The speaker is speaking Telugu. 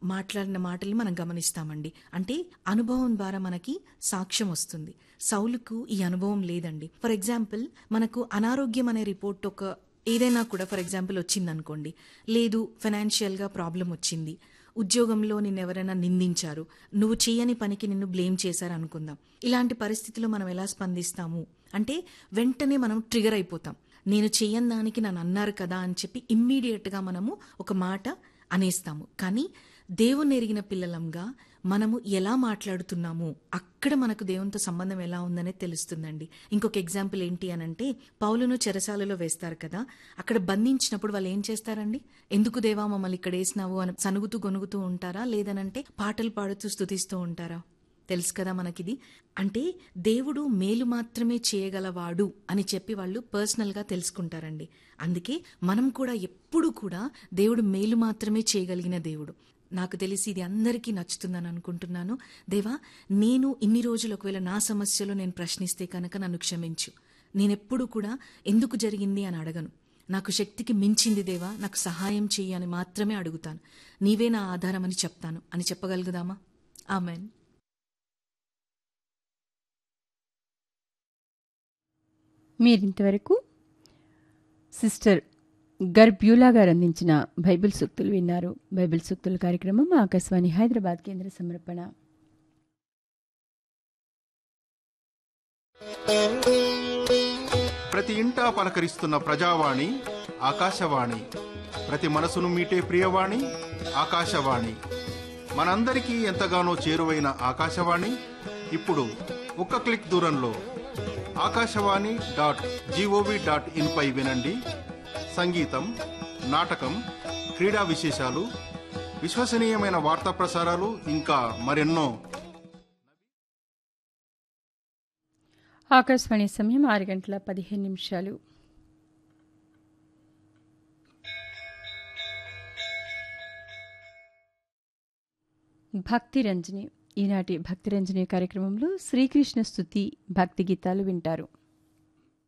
మాట్లాడిన మాటలు మనం గమనిస్తామండి అంటే అనుభవం ద్వారా మనకి సాక్ష్యం వస్తుంది సౌలుకు ఈ అనుభవం లేదండి ఫర్ ఎగ్జాంపుల్ మనకు అనారోగ్యం అనే రిపోర్ట్ ఒక ఏదైనా కూడా ఫర్ ఎగ్జాంపుల్ వచ్చిందనుకోండి లేదు ఫైనాన్షియల్గా ప్రాబ్లం వచ్చింది ఉద్యోగంలో నిన్ను ఎవరైనా నిందించారు నువ్వు చేయని పనికి నిన్ను బ్లేమ్ చేశారు అనుకుందాం ఇలాంటి పరిస్థితిలో మనం ఎలా స్పందిస్తాము అంటే వెంటనే మనం ట్రిగర్ అయిపోతాం నేను చేయని దానికి నన్ను అన్నారు కదా అని చెప్పి ఇమ్మీడియట్గా మనము ఒక మాట అనేస్తాము కానీ దేవుని ఎరిగిన పిల్లలంగా మనము ఎలా మాట్లాడుతున్నాము అక్కడ మనకు దేవునితో సంబంధం ఎలా ఉందనేది తెలుస్తుందండి ఇంకొక ఎగ్జాంపుల్ ఏంటి అని అంటే పౌలును చెరసాలలో వేస్తారు కదా అక్కడ బంధించినప్పుడు వాళ్ళు ఏం చేస్తారండి ఎందుకు దేవా మమ్మల్ని ఇక్కడ వేసినావు అని సనుగుతూ గొనుగుతూ ఉంటారా లేదనంటే పాటలు పాడుతూ స్తుతిస్తూ ఉంటారా తెలుసు కదా మనకిది అంటే దేవుడు మేలు మాత్రమే చేయగలవాడు అని చెప్పి వాళ్ళు పర్సనల్గా తెలుసుకుంటారండి అందుకే మనం కూడా ఎప్పుడు కూడా దేవుడు మేలు మాత్రమే చేయగలిగిన దేవుడు నాకు తెలిసి ఇది అందరికీ నచ్చుతుందని అనుకుంటున్నాను దేవా నేను ఇన్ని రోజులు ఒకవేళ నా సమస్యలో నేను ప్రశ్నిస్తే కనుక నన్ను క్షమించు నేనెప్పుడు కూడా ఎందుకు జరిగింది అని అడగను నాకు శక్తికి మించింది దేవా నాకు సహాయం చెయ్యి అని మాత్రమే అడుగుతాను నీవే నా ఆధారం అని చెప్తాను అని చెప్పగలుగుదామా ఆమెన్ మీరింతవరకు సిస్టర్ గర్బ్యూలా గారు అందించిన బైబిల్ సూక్తులు విన్నారు బైబిల్ సూక్తుల కార్యక్రమం ఆకాశవాణి హైదరాబాద్ కేంద్ర సమర్పణ ప్రతి ఇంటా పలకరిస్తున్న ప్రజావాణి ఆకాశవాణి ప్రతి మనసును మీటే ప్రియవాణి ఆకాశవాణి మనందరికీ ఎంతగానో చేరువైన ఆకాశవాణి ఇప్పుడు ఒక్క క్లిక్ దూరంలో Akashvani dot gov dot in పై వినండి సంగీతం నాటకం క్రీడా విశేషాలు విశ్వసనీయమైన వార్తా ప్రసారాలు ఇంకా మరెన్నో ఆకాశవాణి సమయం ఆరు గంటల పదిహేను నిమిషాలు భక్తి రంజని ఈనాటి భక్తి రంజని కార్యక్రమంలో శ్రీకృష్ణ స్తుతి భక్తి గీతాలు వింటారు